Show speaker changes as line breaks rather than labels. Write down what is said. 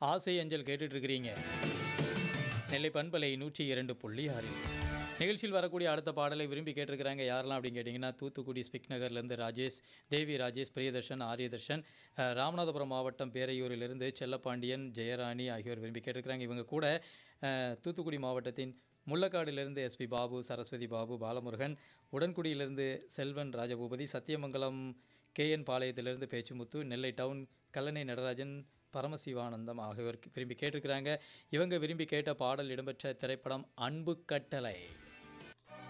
ஆசை அஞ்சல் கேட்டுட்டு இருக்கிறீங்க நெல்லை பண்பலை நூற்றி இரண்டு புள்ளி ஆறு நிகழ்ச்சியில் வரக்கூடிய அடுத்த பாடலை விரும்பி கேட்டிருக்கிறாங்க யாரெல்லாம் அப்படின்னு கேட்டிங்கன்னா தூத்துக்குடி ஸ்பிக் நகர்லேருந்து ராஜேஷ் தேவி ராஜேஷ் பிரியதர்ஷன் ஆரியதர்ஷன் அஹ், ராமநாதபுரம் மாவட்டம் பேரையூரிலிருந்து செல்லப்பாண்டியன் ஜெயராணி ஆகியோர் விரும்பி கேட்டிருக்கிறாங்க இவங்க கூட அஹ், தூத்துக்குடி மாவட்டத்தின் முள்ளக்காடிலிருந்து எஸ்பி பாபு சரஸ்வதி பாபு பாலமுருகன் உடன்குடியிலிருந்து செல்வன் ராஜபூபதி சத்தியமங்கலம் கேஎன் பாளையத்திலிருந்து பேச்சுமுத்து நெல்லை டவுன் கல்லணை நடராஜன் பரமசிவானந்தம் ஆகியோர் விரும்பி கேட்டிருக்கிறாங்க இவங்க விரும்பி கேட்ட பாடல் இடம்பெற்ற திரைப்படம் அன்பு கட்டளை